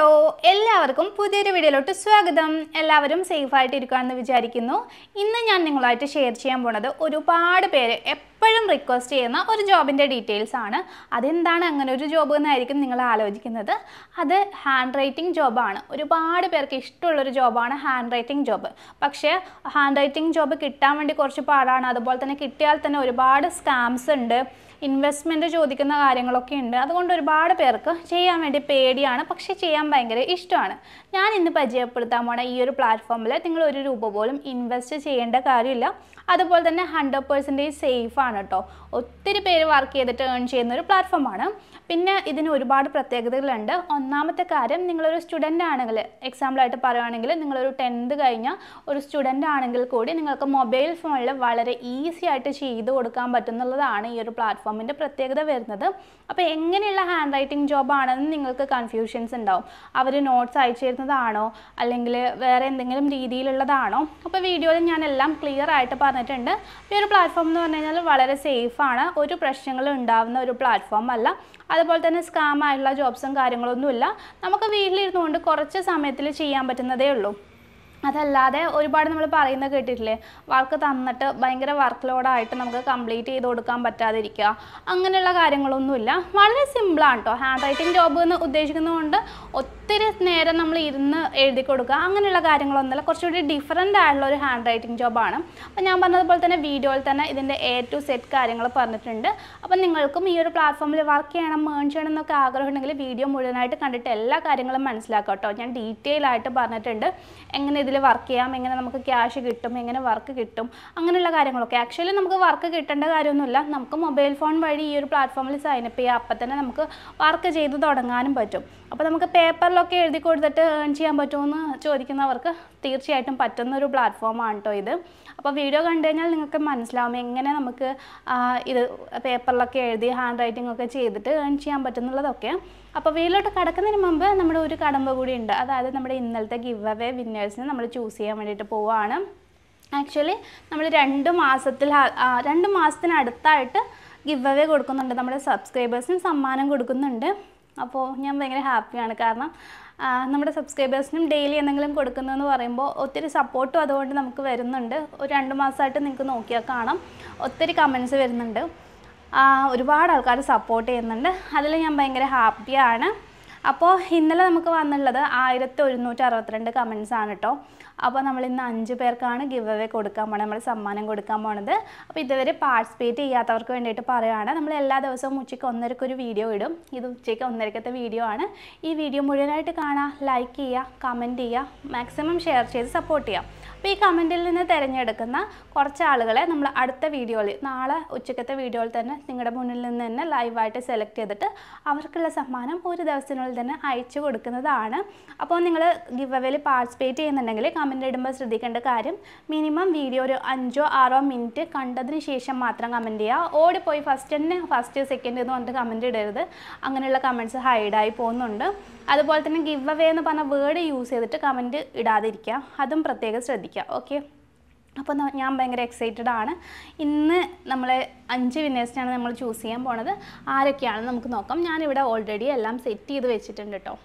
Hello എല്ലാവർക്കും പുതിയൊരു വീഡിയോയിലോട്ട് സ്വാഗതം എല്ലാവരും സേഫ് ആയിട്ട് ഇരിക്കുകയാണെന്ന് വിചാരിക്കുന്നു ഇന്ന് ഞാൻ നിങ്ങളായിട്ട് ഷെയർ ചെയ്യാൻ പോണത് ഒരുപാട് പേര് എപ്പോഴും റിക്വസ്റ്റ് ചെയ്യുന്ന ഒരു ജോബിൻ്റെ ഡീറ്റെയിൽസ് ആണ് അതെന്താണ് അങ്ങനെ ഒരു ജോബ് എന്നായിരിക്കും നിങ്ങൾ ആലോചിക്കുന്നത് അത് ഹാൻഡ് റൈറ്റിംഗ് ജോബാണ് ഒരുപാട് പേർക്ക് ഇഷ്ടമുള്ളൊരു ജോബാണ് ഹാൻഡ് റൈറ്റിംഗ് ജോബ് പക്ഷേ ഹാൻഡ് റൈറ്റിംഗ് ജോബ് കിട്ടാൻ വേണ്ടി കുറച്ച് പാടാണ് അതുപോലെ തന്നെ കിട്ടിയാൽ തന്നെ ഒരുപാട് സ്കാംസ് ഉണ്ട് ഇൻവെസ്റ്റ്മെൻറ്റ് ചോദിക്കുന്ന കാര്യങ്ങളൊക്കെ ഉണ്ട് അതുകൊണ്ട് ഒരുപാട് പേർക്ക് ചെയ്യാൻ വേണ്ടി പേടിയാണ് പക്ഷേ ചെയ്യാൻ ഭയങ്കര ഇഷ്ടമാണ് ഞാൻ ഇന്ന് പരിചയപ്പെടുത്താൻ പോണ ഈ ഒരു പ്ലാറ്റ്ഫോമിൽ നിങ്ങൾ ഒരു രൂപ പോലും ഇൻവെസ്റ്റ് ചെയ്യേണ്ട കാര്യമില്ല അതുപോലെ തന്നെ ഹൺഡ്രഡ് പെർസെൻറ്റേജ് സേഫ് ആണ് കേട്ടോ ഒത്തിരി പേര് വർക്ക് ചെയ്തിട്ട് ഏൺ ചെയ്യുന്ന ഒരു പ്ലാറ്റ്ഫോമാണ് പിന്നെ ഇതിന് ഒരുപാട് പ്രത്യേകതകളുണ്ട് ഒന്നാമത്തെ കാര്യം നിങ്ങളൊരു സ്റ്റുഡൻ്റ് ആണെങ്കിൽ എക്സാമ്പിളായിട്ട് പറയുകയാണെങ്കിൽ നിങ്ങളൊരു ടെൻത്ത് കഴിഞ്ഞ ഒരു സ്റ്റുഡൻ്റ് ആണെങ്കിൽ കൂടി നിങ്ങൾക്ക് മൊബൈൽ ഫോണിൽ വളരെ ഈസി ആയിട്ട് ചെയ്ത് കൊടുക്കാൻ പറ്റുന്നുള്ളതാണ് ഈ ഒരു പ്ലാറ്റ്ഫോമിൻ്റെ പ്രത്യേകത വരുന്നത് അപ്പോൾ എങ്ങനെയുള്ള ഹാൻഡ് റൈറ്റിംഗ് ജോബാണെന്ന് നിങ്ങൾക്ക് കൺഫ്യൂഷൻസ് ഉണ്ടാവും അവർ നോട്ട്സ് അയച്ചു തരുന്നതാണോ അല്ലെങ്കിൽ വേറെ എന്തെങ്കിലും രീതിയിലുള്ളതാണോ അപ്പോൾ വീഡിയോയിൽ ഞാൻ എല്ലാം ക്ലിയർ ആയിട്ട് പറഞ്ഞിട്ടുണ്ട് ഈ ഒരു പ്ലാറ്റ്ഫോം എന്ന് പറഞ്ഞു കഴിഞ്ഞാൽ വളരെ സേഫാണ് ഒരു പ്രശ്നങ്ങളും ഉണ്ടാവുന്ന ഒരു പ്ലാറ്റ്ഫോം അല്ല അതുപോലെ തന്നെ സ്കാം ആയിട്ടുള്ള ജോബ്സും കാര്യങ്ങളൊന്നുമില്ല നമുക്ക് വീട്ടിലിരുന്നുകൊണ്ട് കുറച്ച് സമയത്തിൽ ചെയ്യാൻ പറ്റുന്നതേ ഉള്ളൂ അതല്ലാതെ ഒരുപാട് നമ്മൾ പറയുന്നത് കേട്ടിട്ടില്ലേ വർക്ക് തന്നിട്ട് ഭയങ്കര വർക്ക് ലോഡായിട്ട് നമുക്ക് കംപ്ലീറ്റ് ചെയ്ത് കൊടുക്കാൻ പറ്റാതിരിക്കുക അങ്ങനെയുള്ള കാര്യങ്ങളൊന്നുമില്ല വളരെ സിമ്പിളാണ് കേട്ടോ ഹാൻഡ് റൈറ്റിംഗ് ജോബ് എന്ന് ഉദ്ദേശിക്കുന്നതുകൊണ്ട് ഒത്തിരി നേരം നമ്മൾ ഇരുന്ന് എഴുതി കൊടുക്കുക അങ്ങനെയുള്ള കാര്യങ്ങളൊന്നുമില്ല കുറച്ചുകൂടി ഡിഫറെൻ്റ് ആയിട്ടുള്ള ഒരു ഹാൻഡ് റൈറ്റിംഗ് ജോബാണ് അപ്പോൾ ഞാൻ പറഞ്ഞതുപോലെ തന്നെ വീഡിയോയിൽ തന്നെ ഇതിൻ്റെ എ ടു സെറ്റ് കാര്യങ്ങൾ പറഞ്ഞിട്ടുണ്ട് അപ്പോൾ നിങ്ങൾക്കും ഈ ഒരു പ്ലാറ്റ്ഫോമിൽ വർക്ക് ചെയ്യണം ഏൺ ചെയ്യണം എന്നൊക്കെ ആഗ്രഹമുണ്ടെങ്കിൽ വീഡിയോ മുഴുവനായിട്ട് കണ്ടിട്ട് എല്ലാ കാര്യങ്ങളും മനസ്സിലാക്കാം കേട്ടോ ഞാൻ ഡീറ്റെയിൽ ആയിട്ട് പറഞ്ഞിട്ടുണ്ട് എങ്ങനെ ഇതിൽ വർക്ക് ചെയ്യാം എങ്ങനെ നമുക്ക് ക്യാഷ് കിട്ടും എങ്ങനെ വർക്ക് കിട്ടും അങ്ങനെയുള്ള കാര്യങ്ങളൊക്കെ ആക്ച്വലി നമുക്ക് വർക്ക് കിട്ടേണ്ട കാര്യമൊന്നുമില്ല നമുക്ക് മൊബൈൽ ഫോൺ വഴി ഈ ഒരു പ്ലാറ്റ്ഫോമിൽ സൈനപ്പ് ചെയ്യാം അപ്പം തന്നെ നമുക്ക് വർക്ക് ചെയ്ത് തുടങ്ങാനും പറ്റും അപ്പോൾ നമുക്ക് പേപ്പറിലൊക്കെ എഴുതി കൊടുത്തിട്ട് ഏൺ ചെയ്യാൻ പറ്റുമെന്ന് ചോദിക്കുന്നവർക്ക് തീർച്ചയായിട്ടും പറ്റുന്ന ഒരു പ്ലാറ്റ്ഫോമാണ് കേട്ടോ ഇത് അപ്പോൾ വീഡിയോ കണ്ടു കഴിഞ്ഞാൽ നിങ്ങൾക്ക് മനസ്സിലാവും എങ്ങനെ നമുക്ക് ആ, ഇത് പേപ്പറിലൊക്കെ എഴുതി ഹാൻഡ് റൈറ്റിംഗ് ഒക്കെ ചെയ്തിട്ട് ഏൺ ചെയ്യാൻ പറ്റുന്നുള്ളതൊക്കെ അപ്പോൾ വീട്ടിലോട്ട് കടക്കുന്നതിന് മുമ്പ് നമ്മുടെ ഒരു കടമ്പ കൂടി ഉണ്ട് അതായത് നമ്മുടെ ഇന്നലത്തെ ഗിവ് അവേ വിന്നേഴ്സിനെ നമ്മൾ ചൂസ് ചെയ്യാൻ വേണ്ടിയിട്ട് പോവുകയാണ് ആക്ച്വലി നമ്മൾ രണ്ട് മാസത്തിൽ ആ- ആ, രണ്ട് മാസത്തിനടുത്തായിട്ട് ഗിവ് അവേ കൊടുക്കുന്നുണ്ട് നമ്മുടെ സബ്സ്ക്രൈബേഴ്സിന് സമ്മാനം കൊടുക്കുന്നുണ്ട് അപ്പോൾ ഞാൻ ഭയങ്കര ഹാപ്പിയാണ് കാരണം ആ, നമ്മുടെ സബ്സ്ക്രൈബേഴ്സിനും ഡെയിലി എന്തെങ്കിലും കൊടുക്കുന്നതെന്ന് പറയുമ്പോൾ ഒത്തിരി സപ്പോർട്ടും അതുകൊണ്ട് നമുക്ക് വരുന്നുണ്ട് ഒരു രണ്ട് മാസമായിട്ട് നിങ്ങൾക്ക് നോക്കിയാൽ കാണാം ഒത്തിരി കമൻസ് വരുന്നുണ്ട് ആ, ഒരുപാട് ആൾക്കാർ സപ്പോർട്ട് ചെയ്യുന്നുണ്ട് അതിൽ ഞാൻ ഭയങ്കര ഹാപ്പിയാണ് അപ്പോൾ ഇന്നലെ നമുക്ക് വന്നുള്ളത് ആയിരത്തി ഒരുന്നൂറ്റി അറുപത്തിരണ്ട് കമൻസ് ആണ് കേട്ടോ അപ്പോൾ നമ്മൾ ഇന്ന് അഞ്ച് പേർക്കാണ് ഗിവ് അവേ കൊടുക്കാൻ പോണത് നമ്മൾ സമ്മാനം കൊടുക്കാൻ പോണത് അപ്പോൾ ഇതുവരെ പാർട്ടിസിപ്പേറ്റ് ചെയ്യാത്തവർക്ക് വേണ്ടിയിട്ട് പറയുകയാണ് നമ്മൾ എല്ലാ ദിവസവും ഉച്ചയ്ക്ക് ഒന്നരക്ക് ഒരു വീഡിയോ ഇടും ഇത് ഉച്ചയ്ക്ക് ഒന്നരക്കത്തെ വീഡിയോ ആണ് ഈ വീഡിയോ മുഴുവനായിട്ട് കാണാം ലൈക്ക് ചെയ്യുക കമൻറ്റ് ചെയ്യുക മാക്സിമം ഷെയർ ചെയ്ത് സപ്പോർട്ട് ചെയ്യാം അപ്പോൾ ഈ കമൻറ്റിൽ നിന്ന് തിരഞ്ഞെടുക്കുന്ന കുറച്ച് ആളുകളെ നമ്മൾ അടുത്ത വീഡിയോയിൽ നാളെ ഉച്ചക്കത്തെ വീഡിയോയിൽ തന്നെ നിങ്ങളുടെ മുന്നിൽ നിന്ന് തന്നെ ലൈവായിട്ട് സെലക്ട് ചെയ്തിട്ട് അവർക്കുള്ള സമ്മാനം ഒരു ദിവസത്തിനുള്ളിൽ തന്നെ അയച്ചു കൊടുക്കുന്നതാണ് അപ്പോൾ നിങ്ങൾ ഗിവ് അവേയിൽ പാർട്ടിസിപ്പേറ്റ് ചെയ്യുന്നുണ്ടെങ്കിൽ കമൻറ്റ് ഇടുമ്പോൾ ശ്രദ്ധിക്കേണ്ട കാര്യം മിനിമം വീഡിയോ ഒരു അഞ്ചോ ആറോ മിനിറ്റ് കണ്ടതിന് ശേഷം മാത്രം കമൻറ്റ് ചെയ്യുക ഓടിപ്പോയി ഫസ്റ്റ് തന്നെ ഫസ്റ്റ് സെക്കൻഡ് എന്ന് പറഞ്ഞിട്ട് കമൻറ്റ് ഇടരുത് അങ്ങനെയുള്ള കമൻറ്റ്സ് ഹൈഡായി പോകുന്നുണ്ട് അതുപോലെ തന്നെ ഗിവ് അവേ എന്ന് പറഞ്ഞ വേർഡ് യൂസ് ചെയ്തിട്ട് കമൻറ്റ് ഇടാതിരിക്കുക അതും പ്രത്യേകം ശ്രദ്ധിക്കുക ഓക്കെ അപ്പോൾ ന- ഞാൻ ഭയങ്കര എക്സൈറ്റഡ് ആണ് ഇന്ന് നമ്മൾ അഞ്ച് വിന്നേഴ്സിനാണ് നമ്മൾ ചൂസ് ചെയ്യാൻ പോണത് ആരൊക്കെയാണെന്ന് നമുക്ക് നോക്കാം ഞാനിവിടെ ഓൾറെഡി എല്ലാം സെറ്റ് ചെയ്ത് വെച്ചിട്ടുണ്ട് കേട്ടോ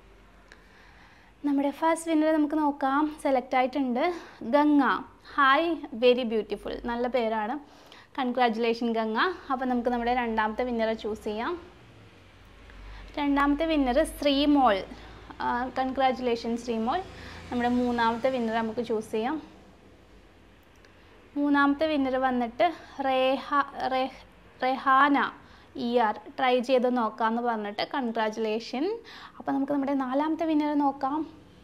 നമ്മുടെ ഫസ്റ്റ് വിന്നർ നമുക്ക് നോക്കാം സെലക്ട് ആയിട്ടുണ്ട് ഗംഗ ഹായ് വെരി ബ്യൂട്ടിഫുൾ നല്ല പേരാണ് കൺഗ്രാറ്റുലേഷൻ ഗംഗ അപ്പോൾ നമുക്ക് നമ്മുടെ രണ്ടാമത്തെ വിന്നറെ ചൂസ് ചെയ്യാം രണ്ടാമത്തെ വിന്നർ ശ്രീമോൾ കൺഗ്രാറ്റുലേഷൻ ശ്രീമോൾ നമ്മുടെ മൂന്നാമത്തെ വിന്നർ നമുക്ക് ചൂസ് ചെയ്യാം മൂന്നാമത്തെ വിന്നർ വന്നിട്ട് റേഹ റെഹ് റെഹാന ഇ ആർ ട്രൈ ചെയ്ത് നോക്കാമെന്ന് പറഞ്ഞിട്ട് കൺഗ്രാറ്റുലേഷൻ അപ്പോൾ നമുക്ക് നമ്മുടെ നാലാമത്തെ വിന്നർ നോക്കാം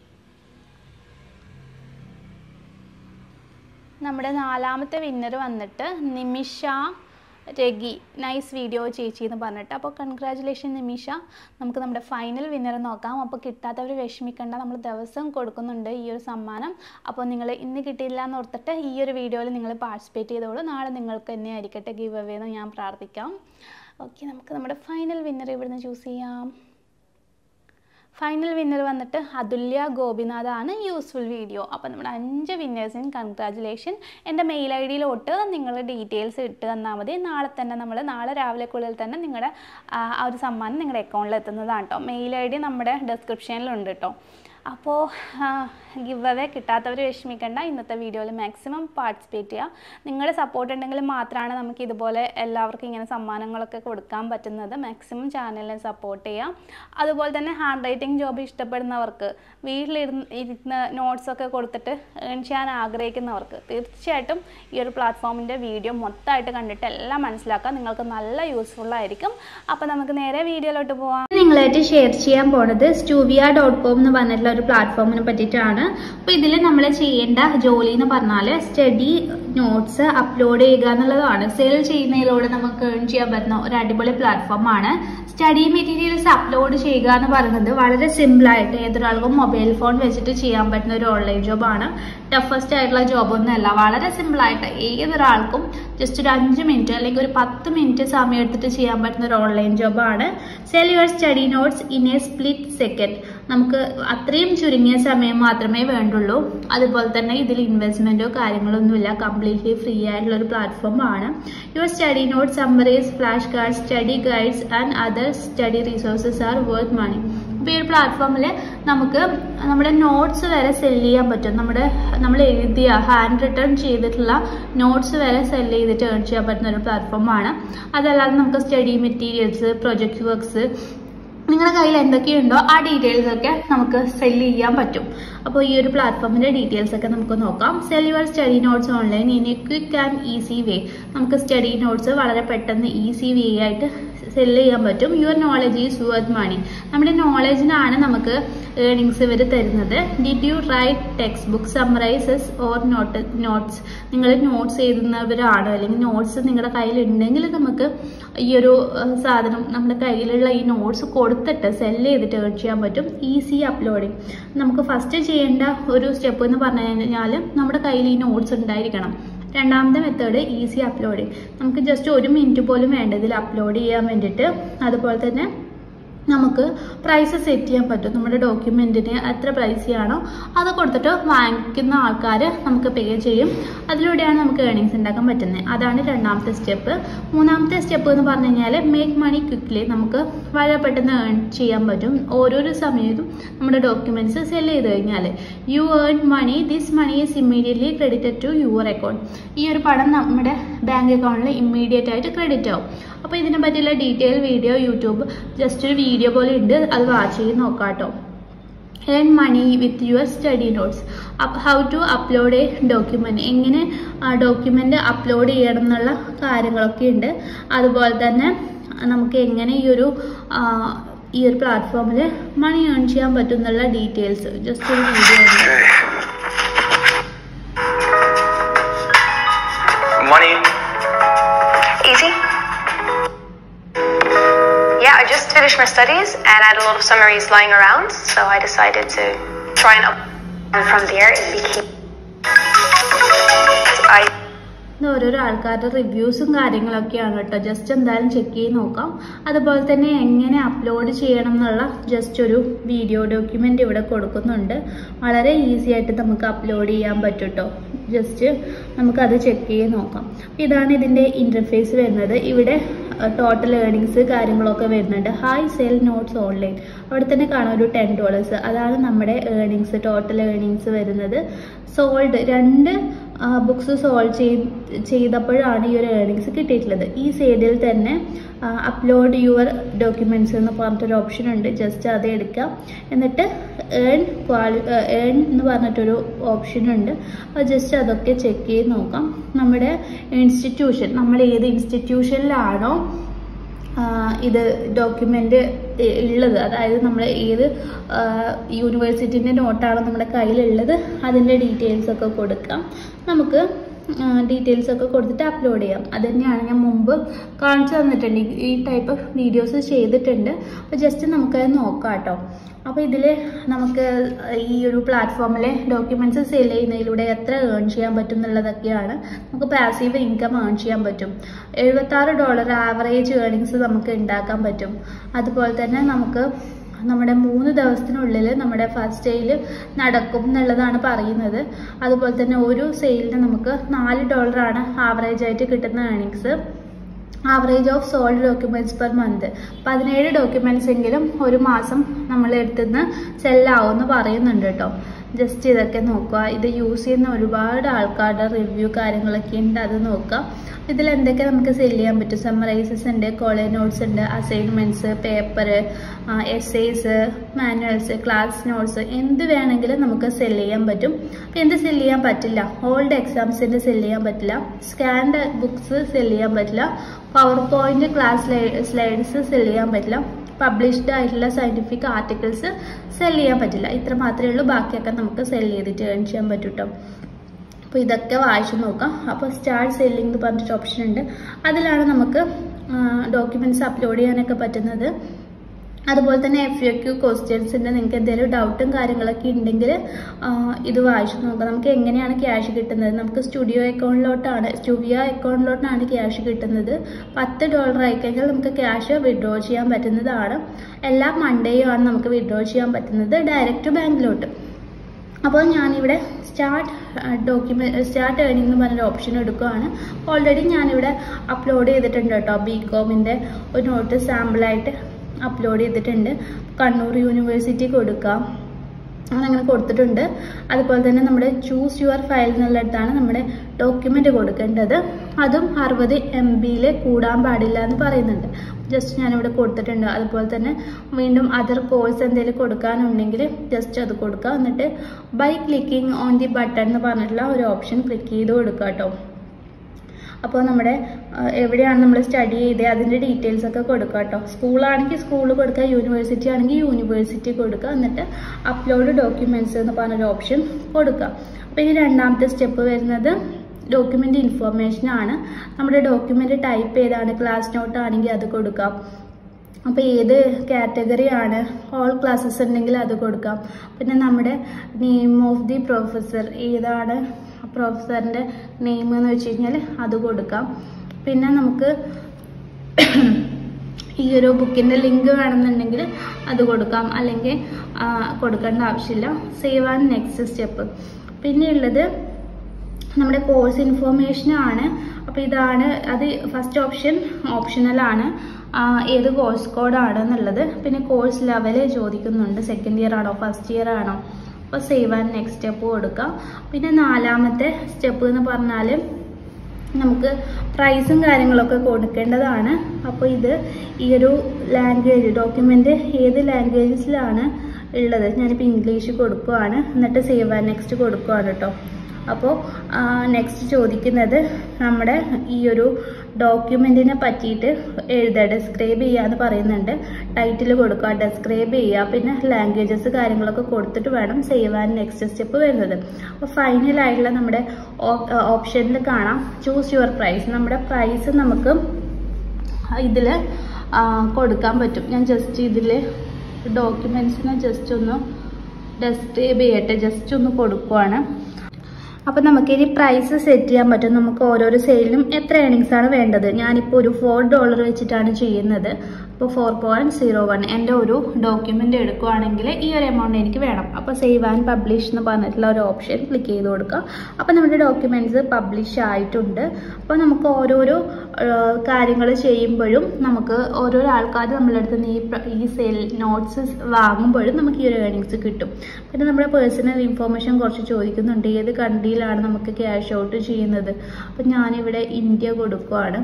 നമ്മുടെ നാലാമത്തെ വിന്നർ വന്നിട്ട് നിമിഷ രഗി നൈസ് വീഡിയോ ചേച്ചി എന്ന് പറഞ്ഞിട്ട് അപ്പോൾ കൺഗ്രാറ്റുലേഷൻ നിമിഷ നമുക്ക് നമ്മുടെ ഫൈനൽ വിന്നർ നോക്കാം അപ്പോൾ കിട്ടാത്തവർ വിഷമിക്കേണ്ട നമ്മൾ ദിവസം കൊടുക്കുന്നുണ്ട് ഈ ഒരു സമ്മാനം അപ്പോൾ നിങ്ങൾ ഇന്ന് കിട്ടിയില്ല എന്ന് ഓർത്തിട്ട് ഈ ഒരു വീഡിയോയിൽ നിങ്ങൾ പാർട്ടിസിപ്പേറ്റ് ചെയ്തോളൂ നാളെ നിങ്ങൾക്ക് തന്നെ ആയിരിക്കട്ടെ ഗീവ് അവേ എന്ന് ഞാൻ പ്രാർത്ഥിക്കാം ഓക്കെ നമുക്ക് നമ്മുടെ ഫൈനൽ വിന്നർ ഇവിടുന്ന് ചൂസ് ചെയ്യാം ഫൈനൽ വിന്നർ വന്നിട്ട് അതുല്യ ഗോപിനാഥാണ് യൂസ്ഫുൾ വീഡിയോ അപ്പോൾ നമ്മുടെ അഞ്ച് വിന്നേഴ്സിന് കൺഗ്രാജുലേഷൻ എൻ്റെ മെയിൽ ഐ ഡിയിലോട്ട് നിങ്ങൾ ഡീറ്റെയിൽസ് ഇട്ട് തന്നാൽ മതി നാളെ തന്നെ നമ്മൾ നാളെ രാവിലെക്കുള്ളിൽ തന്നെ നിങ്ങളുടെ ആ ആ ഒരു സമ്മാനം നിങ്ങളുടെ അക്കൗണ്ടിൽ എത്തുന്നതാണ് കേട്ടോ മെയിൽ ഐ ഡി നമ്മുടെ ഡിസ്ക്രിപ്ഷനിലുണ്ട് കേട്ടോ അപ്പോൾ ഗിവ് അവേ കിട്ടാത്തവർ വിഷമിക്കേണ്ട ഇന്നത്തെ വീഡിയോയിൽ മാക്സിമം പാർട്ടിസിപ്പേറ്റ് ചെയ്യുക നിങ്ങളുടെ സപ്പോർട്ട് ഉണ്ടെങ്കിൽ മാത്രമാണ് നമുക്ക് ഇതുപോലെ എല്ലാവർക്കും ഇങ്ങനെ സമ്മാനങ്ങളൊക്കെ കൊടുക്കാൻ പറ്റുന്നത് മാക്സിമം ചാനലിനെ സപ്പോർട്ട് ചെയ്യുക അതുപോലെ തന്നെ ഹാൻഡ് റൈറ്റിംഗ് ജോബ് ഇഷ്ടപ്പെടുന്നവർക്ക് വീട്ടിലിരുന്ന് ഇരുന്ന് നോട്ട്സൊക്കെ കൊടുത്തിട്ട് ഏൺ ചെയ്യാൻ ആഗ്രഹിക്കുന്നവർക്ക് തീർച്ചയായിട്ടും ഈ ഒരു പ്ലാറ്റ്ഫോമിൻ്റെ വീഡിയോ മൊത്തമായിട്ട് കണ്ടിട്ട് എല്ലാം മനസ്സിലാക്കുക നിങ്ങൾക്ക് നല്ല യൂസ്ഫുൾ ആയിരിക്കും അപ്പോൾ നമുക്ക് നേരെ വീഡിയോയിലോട്ട് പോവാം നിങ്ങളായിട്ട് ഷെയർ ചെയ്യാൻ പോണത് സ്റ്റൂവിയ ഡോട്ട് കോം എന്ന് പറഞ്ഞിട്ടുള്ള ഒരു പ്ലാറ്റ്ഫോമിനെ പറ്റിയിട്ടാണ് അപ്പോൾ ഇതിൽ നമ്മൾ ചെയ്യേണ്ട ജോലി എന്ന് പറഞ്ഞാൽ സ്റ്റഡി നോട്ട്സ് അപ്ലോഡ് ചെയ്യുക എന്നുള്ളതാണ് സെയിൽ ചെയ്യുന്നതിലൂടെ നമുക്ക് ഏൺ ചെയ്യാൻ പറ്റുന്ന ഒരു അടിപൊളി പ്ലാറ്റ്ഫോമാണ് സ്റ്റഡി മെറ്റീരിയൽസ് അപ്ലോഡ് ചെയ്യുക എന്ന് പറയുന്നത് വളരെ സിമ്പിളായിട്ട് ഏതൊരാൾക്കും മൊബൈൽ ഫോൺ വെച്ചിട്ട് ചെയ്യാൻ പറ്റുന്ന ഒരു ഓൺലൈൻ ജോബാണ് ടഫസ്റ്റ് ആയിട്ടുള്ള ജോബൊന്നുമല്ല വളരെ സിമ്പിളായിട്ട് ഏതൊരാൾക്കും ജസ്റ്റ് ഒരു അഞ്ച് മിനിറ്റ് അല്ലെങ്കിൽ ഒരു പത്ത് മിനിറ്റ് സമയം എടുത്തിട്ട് ചെയ്യാൻ പറ്റുന്ന ഒരു ഓൺലൈൻ ജോബാണ് sell your study notes in a split second നമുക്ക് അത്രയും ചുരുങ്ങിയ സമയം മാത്രമേ വേണ്ടുള്ളൂ അതുപോലെ തന്നെ ഇതിൽ ഇൻവെസ്റ്റ്മെൻറ്റോ കാര്യങ്ങളൊന്നുമില്ല കംപ്ലീറ്റ്ലി ഫ്രീ ആയിട്ടുള്ള ഒരു പ്ലാറ്റ്ഫോമാണ് your study notes summaries flash cards study guides and other study resources are worth money അപ്പോൾ ഈ ഒരു പ്ലാറ്റ്ഫോമിൽ നമുക്ക് നമ്മുടെ നോട്ട്സ് വരെ സെല് ചെയ്യാൻ പറ്റും നമ്മുടെ നമ്മൾ എഴുതിയ ഹാൻഡ് റിട്ടേൺ ചെയ്തിട്ടുള്ള നോട്ട്സ് വരെ സെല് ചെയ്തിട്ട് ഏൺ ചെയ്യാൻ പറ്റുന്ന ഒരു പ്ലാറ്റ്ഫോമാണ് അതല്ലാതെ നമുക്ക് സ്റ്റഡി മെറ്റീരിയൽസ് പ്രൊജക്ട് വർക്ക്സ് നിങ്ങളുടെ കയ്യിൽ എന്തൊക്കെയുണ്ടോ ആ ഡീറ്റെയിൽസ് ഒക്കെ നമുക്ക് സെല് ചെയ്യാൻ പറ്റും അപ്പോൾ ഈ ഒരു പ്ലാറ്റ്ഫോമിന്റെ ഡീറ്റെയിൽസ് ഒക്കെ നമുക്ക് നോക്കാം sell your study notes online in a quick and easy way നമുക്ക് സ്റ്റഡി നോട്ട്സ് വളരെ പെട്ടെന്ന് ഈസി വേ ആയിട്ട് സെല് ചെയ്യാൻ പറ്റും your knowledge is worth money നമ്മുടെ നോളജിനാണ് നമുക്ക് ഏണിങ്സ് ഇവർ തരുന്നത് did you write textbook summarises or note notes നിങ്ങൾ നോട്ട്സ് എഴുതുന്നവരാണോ അല്ലെങ്കിൽ നോട്ട്സ് നിങ്ങളുടെ കയ്യിൽ ഉണ്ടെങ്കിൽ നമുക്ക് ഈ ഒരു ഏഹ്, സാധനം നമ്മുടെ കയ്യിലുള്ള ഈ നോട്ട്സ് കൊടുത്തിട്ട് സെല് ചെയ്തിട്ട് ഏൺ ചെയ്യാൻ പറ്റും ഈസി അപ്ലോഡിങ് നമുക്ക് ഫസ്റ്റ് ചെയ്യേണ്ട ഒരു സ്റ്റെപ്പ് എന്ന് പറഞ്ഞു കഴിഞ്ഞാൽ നമ്മുടെ കയ്യിൽ ഈ നോട്ട്സ് ഉണ്ടായിരിക്കണം രണ്ടാമത്തെ മെത്തേഡ് ഈസി അപ്ലോഡിങ് നമുക്ക് ജസ്റ്റ് ഒരു മിനിറ്റ് പോലും വേണ്ട ഇതിൽ അപ്ലോഡ് ചെയ്യാൻ വേണ്ടിയിട്ട് അതുപോലെ തന്നെ നമുക്ക് പ്രൈസ് സെറ്റ് ചെയ്യാൻ പറ്റും നമ്മുടെ ഡോക്യുമെൻറ്റിന് എത്ര പ്രൈസ് ചെയ്യണോ അത് കൊടുത്തിട്ട് വാങ്ങിക്കുന്ന ആൾക്കാർ നമുക്ക് പേ ചെയ്യും അതിലൂടെയാണ് നമുക്ക് ഏണിങ്സ് ഉണ്ടാക്കാൻ പറ്റുന്നത് അതാണ് രണ്ടാമത്തെ സ്റ്റെപ്പ് മൂന്നാമത്തെ സ്റ്റെപ്പ് എന്ന് പറഞ്ഞു കഴിഞ്ഞാൽ മേക്ക് മണി ക്വിക്ക്ലി നമുക്ക് വളരെ പെട്ടെന്ന് ഏൺ ചെയ്യാൻ പറ്റും ഓരോരോ സമയത്തും നമ്മുടെ ഡോക്യുമെൻറ്റ്സ് സെല് ചെയ്ത് കഴിഞ്ഞാൽ you earn money this money is immediately credited to your account ഈ ഒരു പണം നമ്മുടെ ബാങ്ക് അക്കൗണ്ടിൽ ഇമ്മീഡിയറ്റ് ആയിട്ട് ക്രെഡിറ്റ് ആവും അപ്പോൾ ഇതിനെ പറ്റിയുള്ള ഡീറ്റെയിൽ വീഡിയോ യൂട്യൂബ് ജസ്റ്റ് ഒരു വീഡിയോ പോലെ ഉണ്ട് അത് വാച്ച് ചെയ്ത് നോക്കാം കേട്ടോ earn money with your study notes how to upload a document എങ്ങനെ ഡോക്യുമെൻ്റ് അപ്ലോഡ് ചെയ്യണം എന്നുള്ള കാര്യങ്ങളൊക്കെ ഉണ്ട് അതുപോലെ തന്നെ നമുക്ക് എങ്ങനെ ഈ ഒരു ആ, ഈ ഒരു പ്ലാറ്റ്ഫോമിൽ മണി ഏൺ ചെയ്യാൻ പറ്റും എന്നുള്ള ഡീറ്റെയിൽസ് ജസ്റ്റ് ഒരു വീഡിയോ ഉണ്ട് Money. Easy. Yeah, I just finished my studies and I had a lot of summaries lying around, so I decided to try and up. And from there, it became. I ഇത് ഓരോരോ ആൾക്കാരുടെ റിവ്യൂസും കാര്യങ്ങളൊക്കെയാണ് കേട്ടോ just എന്തായാലും check ചെയ്ത് നോക്കാം അതുപോലെ തന്നെ എങ്ങനെ അപ്ലോഡ് ചെയ്യണം എന്നുള്ള ജസ്റ്റ് ഒരു വീഡിയോ ഡോക്യുമെൻ്റ് ഇവിടെ കൊടുക്കുന്നുണ്ട് വളരെ ഈസി ആയിട്ട് നമുക്ക് അപ്ലോഡ് ചെയ്യാൻ പറ്റും കേട്ടോ ജസ്റ്റ് നമുക്കത് ചെക്ക് ചെയ്ത് നോക്കാം ഇതാണ് ഇതിൻ്റെ ഇൻ്റർഫേസ് വരുന്നത് ഇവിടെ ടോട്ടൽ ഏർണിങ്സ് കാര്യങ്ങളൊക്കെ വരുന്നുണ്ട് ഹായ് സെൽ നോട്ട്സ് ഓൺലൈൻ അവിടെ തന്നെ കാണാം ഒരു ടെൻ ഡോളേഴ്സ് അതാണ് നമ്മുടെ ഏർണിങ്സ് ടോട്ടൽ ഏർണിങ്സ് വരുന്നത് സോൾഡ് രണ്ട് ബുക്സ് സോൾവ് ചെയ്ത് ചെയ്തപ്പോഴാണ് ഈ ഒരു ഏർണിങ്സ് കിട്ടിയിട്ടുള്ളത് ഈ സൈഡിൽ തന്നെ അപ്ലോഡ് യുവർ ഡോക്യുമെൻറ്റ്സ് എന്ന് പറഞ്ഞിട്ടൊരു ഓപ്ഷൻ ഉണ്ട് ജസ്റ്റ് അത് എടുക്കാം എന്നിട്ട് ഏൺ ക്വാളി ഏൺ എന്ന് പറഞ്ഞിട്ടൊരു ഓപ്ഷൻ ഉണ്ട് അത് ജസ്റ്റ് അതൊക്കെ ചെക്ക് ചെയ്ത് നോക്കാം നമ്മുടെ ഇൻസ്റ്റിറ്റ്യൂഷൻ നമ്മൾ ഏത് ഇൻസ്റ്റിറ്റ്യൂഷനിലാണോ ആഹ് ഇത് ഡോക്യുമെൻ്റ് ഉള്ളത് അതായത് നമ്മൾ ഏത് യൂണിവേഴ്സിറ്റിൻ്റെ നോട്ടാണ് നമ്മുടെ കയ്യിലുള്ളത് അതിൻ്റെ ഡീറ്റെയിൽസ് ഒക്കെ കൊടുക്കാം നമുക്ക് ഡീറ്റെയിൽസ് ഒക്കെ കൊടുത്തിട്ട് അപ്ലോഡ് ചെയ്യാം അത് തന്നെയാണ് ഞാൻ മുമ്പ് കാണിച്ചു തന്നിട്ടുണ്ട് ഈ- ഈ ടൈപ്പ് വീഡിയോസ് ചെയ്തിട്ടുണ്ട് അപ്പോൾ ജസ്റ്റ് നമുക്കത് നോക്കാം കേട്ടോ അപ്പോൾ ഇതിൽ നമുക്ക് ഈ ഒരു പ്ലാറ്റ്ഫോമിലെ ഡോക്യുമെൻറ്റ്സ് സെയിൽ ചെയ്യുന്നതിലൂടെ എത്ര ഏൺ ചെയ്യാൻ പറ്റും എന്നുള്ളതൊക്കെയാണ് നമുക്ക് പാസീവ് ഇൻകം ഏൺ ചെയ്യാൻ പറ്റും എഴുപത്താറ് ഡോളർ ആവറേജ് ഏർണിങ്സ് നമുക്ക് ഉണ്ടാക്കാൻ പറ്റും അതുപോലെ തന്നെ നമുക്ക് നമ്മുടെ മൂന്ന് ദിവസത്തിനുള്ളിൽ നമ്മുടെ ഫസ്റ്റ് സെയിൽ നടക്കും എന്നുള്ളതാണ് പറയുന്നത് അതുപോലെ തന്നെ ഒരു സെയിലിന് നമുക്ക് നാല് ഡോളറാണ് ആവറേജ് ആയിട്ട് കിട്ടുന്ന earnings average of sold documents per month പതിനേഴ് ഡോക്യുമെന്റ്സ് എങ്കിലും ഒരു മാസം നമ്മൾ എടുത്തുനിന്ന് സെല്ലാവുമെന്ന് പറയുന്നുണ്ട് കേട്ടോ ജസ്റ്റ് ഇതൊക്കെ നോക്കുക ഇത് യൂസ് ചെയ്യുന്ന ഒരുപാട് ആൾക്കാരുടെ റിവ്യൂ കാര്യങ്ങളൊക്കെ ഉണ്ട് അത് നോക്കുക ഇതിൽ എന്തൊക്കെ നമുക്ക് സെല് ചെയ്യാൻ പറ്റും സമ്മറൈസസ് ഉണ്ട് കോളേജ് നോട്ട്സ് ഉണ്ട് assignments paper essays manuals class notes എന്ത് വേണമെങ്കിലും നമുക്ക് സെല് ചെയ്യാൻ പറ്റും അപ്പം എന്ത് സെല് ചെയ്യാൻ പറ്റില്ല ഓൾഡ് എക്സാംസിൻ്റെ സെല് ചെയ്യാൻ പറ്റില്ല സ്കാൻഡ് ബുക്സ് സെല് ചെയ്യാൻ പറ്റില്ല PowerPoint class slides sell ചെയ്യാൻ പറ്റില്ല പബ്ലിഷ്ഡ് ആയിട്ടുള്ള സയന്റിഫിക് ആർട്ടിക്കിൾസ് സെല് ചെയ്യാൻ പറ്റില്ല ഇത്ര മാത്രമേ ഉള്ളൂ ബാക്കിയൊക്കെ നമുക്ക് സെല് ചെയ്തിട്ട് ഏൺ ചെയ്യാൻ പറ്റും കേട്ടോ അപ്പോൾ ഇതൊക്കെ വായിച്ചു നോക്കാം അപ്പോൾ സ്റ്റാർട്ട് സെല്ലിംഗ് എന്ന് പറഞ്ഞിട്ട് ഓപ്ഷൻ ഉണ്ട് അതിലാണ് നമുക്ക് ഡോക്യുമെന്റ്സ് അപ്ലോഡ് ചെയ്യാനൊക്കെ പറ്റുന്നത് അതുപോലെ തന്നെ എഫ് യു ക്യു ക്വസ്റ്റ്യൻസിൻ്റെ നിങ്ങൾക്ക് എന്തെങ്കിലും ഡൗട്ടും കാര്യങ്ങളൊക്കെ ഉണ്ടെങ്കിൽ ഇത് വായിച്ചു നോക്കാം നമുക്ക് എങ്ങനെയാണ് ക്യാഷ് കിട്ടുന്നത് നമുക്ക് സ്റ്റുഡിയോ അക്കൗണ്ടിലോട്ടാണ് സ്റ്റുഡിയോ അക്കൗണ്ടിലോട്ടാണ് ക്യാഷ് കിട്ടുന്നത് പത്ത് ഡോളർ ആയിക്കഴിഞ്ഞാൽ നമുക്ക് ക്യാഷ് വിഡ്രോ ചെയ്യാൻ പറ്റുന്നതാണ് എല്ലാ മൺഡേയും ആണ് നമുക്ക് വിഡ്രോ ചെയ്യാൻ പറ്റുന്നത് ഡയറക്റ്റ് ബാങ്കിലോട്ട് അപ്പോൾ ഞാനിവിടെ സ്റ്റാർട്ട് ഡോക്യുമെന്റ് സ്റ്റാർട്ട് ഏണിംഗ് എന്ന് പറഞ്ഞൊരു ഓപ്ഷൻ എടുക്കുകയാണ് ഓൾറെഡി ഞാനിവിടെ അപ്ലോഡ് ചെയ്തിട്ടുണ്ട് കേട്ടോ ബി കോമിൻ്റെ ഒരു നോട്ട് സാമ്പിളായിട്ട് അപ്ലോഡ് ചെയ്തിട്ടുണ്ട് കണ്ണൂർ യൂണിവേഴ്സിറ്റി കൊടുക്കാം അങ്ങനെ കൊടുത്തിട്ടുണ്ട് അതുപോലെ തന്നെ നമ്മുടെ ചൂസ് യുവർ ഫയൽ എന്നുള്ളിടത്താണ് നമ്മുടെ ഡോക്യുമെൻ്റ് കൊടുക്കേണ്ടത് അതും അറുപത് എം ബിയിൽ കൂടാൻ പാടില്ല എന്ന് പറയുന്നുണ്ട് ജസ്റ്റ് ഞാനിവിടെ കൊടുത്തിട്ടുണ്ട് അതുപോലെ തന്നെ വീണ്ടും അതർ കോഴ്സ് എന്തെങ്കിലും കൊടുക്കാനുണ്ടെങ്കിൽ ജസ്റ്റ് അത് കൊടുക്കുക എന്നിട്ട് by clicking on the button എന്ന് പറഞ്ഞിട്ടുള്ള ഒരു ഓപ്ഷൻ ക്ലിക്ക് ചെയ്ത് കൊടുക്കുക കേട്ടോ അപ്പോൾ നമ്മുടെ എവിടെയാണ് നമ്മൾ സ്റ്റഡി ചെയ്തത് അതിൻ്റെ ഡീറ്റെയിൽസ് ഒക്കെ കൊടുക്കുക കേട്ടോ സ്കൂളാണെങ്കിൽ സ്കൂൾ കൊടുക്കുക യൂണിവേഴ്സിറ്റി ആണെങ്കിൽ യൂണിവേഴ്സിറ്റി കൊടുക്കുക എന്നിട്ട് അപ്ലോഡ് ഡോക്യുമെൻറ്റ്സ് എന്ന് പറഞ്ഞൊരു ഓപ്ഷൻ കൊടുക്കുക അപ്പോൾ ഈ രണ്ടാമത്തെ സ്റ്റെപ്പ് വരുന്നത് ഡോക്യുമെൻ്റ് ഇൻഫോർമേഷൻ ആണ് നമ്മുടെ ഡോക്യുമെൻ്റ് ടൈപ്പ് ചെയ്താണ് ക്ലാസ് നോട്ട് ആണെങ്കിൽ അത് കൊടുക്കാം അപ്പോൾ ഏത് കാറ്റഗറി ആണ് ഓൾ ക്ലാസ്സസ് ഉണ്ടെങ്കിൽ അത് കൊടുക്കാം പിന്നെ നമ്മുടെ നെയിം ഓഫ് ദി പ്രൊഫസർ ഏതാണ് പ്രൊഫസറിൻ്റെ നെയിം എന്ന് വെച്ച് കഴിഞ്ഞാൽ അത് കൊടുക്കാം പിന്നെ നമുക്ക് ഈ ഒരു ബുക്കിൻ്റെ ലിങ്ക് വേണമെന്നുണ്ടെങ്കിൽ അത് കൊടുക്കാം അല്ലെങ്കിൽ കൊടുക്കേണ്ട ആവശ്യമില്ല സേവ് ആൻഡ് നെക്സ്റ്റ് സ്റ്റെപ്പ് പിന്നെയുള്ളത് നമ്മുടെ കോഴ്സ് ഇൻഫോർമേഷൻ ആണ് അപ്പോൾ ഇതാണ് അത് ഫസ്റ്റ് ഓപ്ഷൻ ഓപ്ഷണലാണ് ഏത് കോഴ്സ് കോഡാണ് എന്നുള്ളത് പിന്നെ കോഴ്സ് ലെവൽ ചോദിക്കുന്നുണ്ട് സെക്കൻഡ് ഇയർ ആണോ ഫസ്റ്റ് ഇയർ ആണോ അപ്പോൾ സേവ് ആൻഡ് നെക്സ്റ്റ് സ്റ്റെപ്പ് കൊടുക്കാം പിന്നെ നാലാമത്തെ സ്റ്റെപ്പ് എന്ന് പറഞ്ഞാൽ നമുക്ക് പ്രൈസും കാര്യങ്ങളൊക്കെ കൊടുക്കേണ്ടതാണ് അപ്പോൾ ഇത് ഈ ഒരു ലാംഗ്വേജ് ഡോക്യുമെൻ്റ് ഏത് ലാംഗ്വേജസിലാണ് ഉള്ളത് ഞാനിപ്പോൾ ഇംഗ്ലീഷ് കൊടുക്കുകയാണ് എന്നിട്ട് സേവ് ആൻഡ് നെക്സ്റ്റ് കൊടുക്കുകയാണ് കേട്ടോ അപ്പോൾ നെക്സ്റ്റ് ചോദിക്കുന്നത് നമ്മുടെ ഈ ഒരു ഡോക്യുമെൻറ്റിനെ പറ്റിയിട്ട് എഴുതുക ഡെസ്ക്രൈബ് ചെയ്യുക എന്ന് പറയുന്നുണ്ട് ടൈറ്റിൽ കൊടുക്കുക ഡെസ്ക്രൈബ് ചെയ്യുക പിന്നെ ലാംഗ്വേജസ് കാര്യങ്ങളൊക്കെ കൊടുത്തിട്ട് വേണം സേവ് ആൻഡ് നെക്സ്റ്റ് സ്റ്റെപ്പ് വരുന്നത് അപ്പോൾ ഫൈനലായിട്ടുള്ള നമ്മുടെ ഓപ്ഷനിൽ കാണാം ചൂസ് യുവർ പ്രൈസ് നമ്മുടെ പ്രൈസ് നമുക്ക് ഇതിൽ കൊടുക്കാൻ പറ്റും ഞാൻ ജസ്റ്റ് ഇതിൽ ഡോക്യുമെൻസിനെ ജസ്റ്റ് ഒന്ന് ഡെസ്ക്രൈബ് ചെയ്യട്ടെ ജസ്റ്റ് ഒന്ന് കൊടുക്കുവാണ് അപ്പോൾ നമുക്ക് ഇനി പ്രൈസ് സെറ്റ് ചെയ്യാൻ പറ്റും നമുക്ക് ഓരോരോ സെയിലിനും എത്ര ഏണിങ്സ് ആണ് വേണ്ടത് ഞാനിപ്പോൾ ഒരു ഫോർ ഡോളർ വെച്ചിട്ടാണ് ചെയ്യുന്നത് അപ്പോൾ ഫോർ പോയിൻറ്റ് സീറോ വൺ എൻ്റെ ഒരു ഡോക്യുമെൻ്റ് എടുക്കുകയാണെങ്കിൽ ഈ ഒരു എമൗണ്ട് എനിക്ക് വേണം അപ്പോൾ സേവ് ആൻഡ് പബ്ലിഷ് എന്ന് പറഞ്ഞിട്ടുള്ള ഒരു ഓപ്ഷൻ ക്ലിക്ക് ചെയ്ത് കൊടുക്കുക അപ്പോൾ നമ്മുടെ ഡോക്യുമെൻറ്റ്സ് പബ്ലിഷ് ആയിട്ടുണ്ട് അപ്പോൾ നമുക്ക് ഓരോരോ കാര്യങ്ങൾ ചെയ്യുമ്പോഴും നമുക്ക് ഓരോരോ ആൾക്കാർ നമ്മളെ അടുത്ത് നിന്ന് ഈ പ്ര- ഈ സെൽ നോട്ട്സ് വാങ്ങുമ്പോഴും നമുക്ക് ഈ ഒരു ഏണിങ്സ് കിട്ടും പിന്നെ നമ്മുടെ പേഴ്സണൽ ഇൻഫോർമേഷൻ കുറച്ച് ചോദിക്കുന്നുണ്ട് ഏത് കൺട്രിയിലാണ് നമുക്ക് ക്യാഷ് ഔട്ട് ചെയ്യുന്നത് അപ്പം ഞാനിവിടെ ഇന്ത്യ കൊടുക്കുവാണ്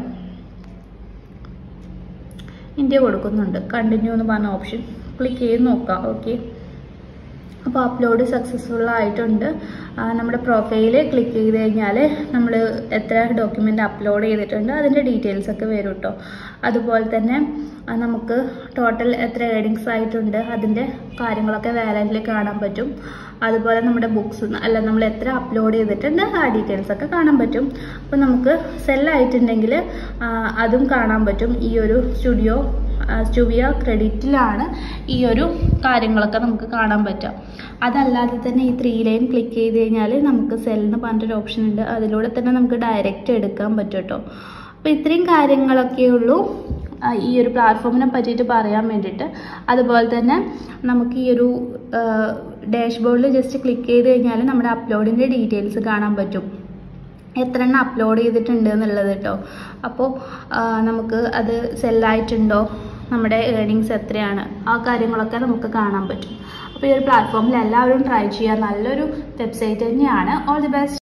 ഇന്ത്യ കൊടുക്കുന്നുണ്ട് കണ്ടിന്യൂ എന്ന് പറഞ്ഞ ഓപ്ഷൻ ക്ലിക്ക് ചെയ്ത് നോക്കാം ഓക്കെ അപ്പോൾ അപ്ലോഡ് സക്സസ്ഫുൾ ആയിട്ടുണ്ട് ആ, നമ്മുടെ പ്രൊഫൈൽ ക്ലിക്ക് ചെയ്ത് കഴിഞ്ഞാൽ നമ്മൾ എത്ര ഡോക്യുമെൻ്റ് അപ്ലോഡ് ചെയ്തിട്ടുണ്ട് അതിൻ്റെ ഡീറ്റെയിൽസ് ഒക്കെ വരും കേട്ടോ അതുപോലെ തന്നെ ആ, നമുക്ക് ടോട്ടൽ എത്ര ഏണിങ്സ് ആയിട്ടുണ്ട് അതിൻ്റെ കാര്യങ്ങളൊക്കെ വാലറ്റിൽ കാണാൻ പറ്റും അതുപോലെ നമ്മുടെ ബുക്സ് അല്ല നമ്മൾ എത്ര അപ്ലോഡ് ചെയ്തിട്ടുണ്ട് ആ ഡീറ്റെയിൽസ് ഒക്കെ കാണാൻ പറ്റും അപ്പോൾ നമുക്ക് സെല്ലായിട്ടുണ്ടെങ്കിൽ അതും കാണാൻ പറ്റും ഈ ഒരു സ്റ്റുഡിയോ സ്റ്റുഡിയോ ക്രെഡിറ്റിലാണ് ഈ ഒരു കാര്യങ്ങളൊക്കെ നമുക്ക് കാണാൻ പറ്റുക അതല്ലാതെ തന്നെ ഈ ത്രീ ലൈൻ ക്ലിക്ക് ചെയ്ത് കഴിഞ്ഞാൽ നമുക്ക് സെല്ലെന്ന് പറഞ്ഞിട്ടൊരു ഓപ്ഷൻ ഉണ്ട് അതിലൂടെ തന്നെ നമുക്ക് ഡയറക്റ്റ് എടുക്കാൻ പറ്റും കേട്ടോ അപ്പോൾ ഇത്രയും കാര്യങ്ങളൊക്കെ ഉള്ളൂ ആ, ഈ ഒരു പ്ലാറ്റ്ഫോമിനെ പറ്റിയിട്ട് പറയാൻ വേണ്ടിയിട്ട് അതുപോലെ തന്നെ നമുക്ക് ഈ ഒരു ഡാഷ്ബോർഡിൽ ജസ്റ്റ് ക്ലിക്ക് ചെയ്ത് കഴിഞ്ഞാൽ നമ്മുടെ അപ്ലോഡിൻ്റെ ഡീറ്റെയിൽസ് കാണാൻ പറ്റും എത്ര എണ്ണം അപ്ലോഡ് ചെയ്തിട്ടുണ്ട് എന്നുള്ളത് കേട്ടോ അപ്പോൾ നമുക്ക് അത് സെല്ലായിട്ടുണ്ടോ നമ്മുടെ ഏർണിങ്സ് എത്രയാണ് ആ കാര്യങ്ങളൊക്കെ നമുക്ക് കാണാൻ പറ്റും അപ്പോൾ ഈ ഒരു പ്ലാറ്റ്ഫോമിൽ എല്ലാവരും ട്രൈ ചെയ്യുക നല്ലൊരു വെബ്സൈറ്റ് തന്നെയാണ് ഓൾ ദി ബെസ്റ്റ്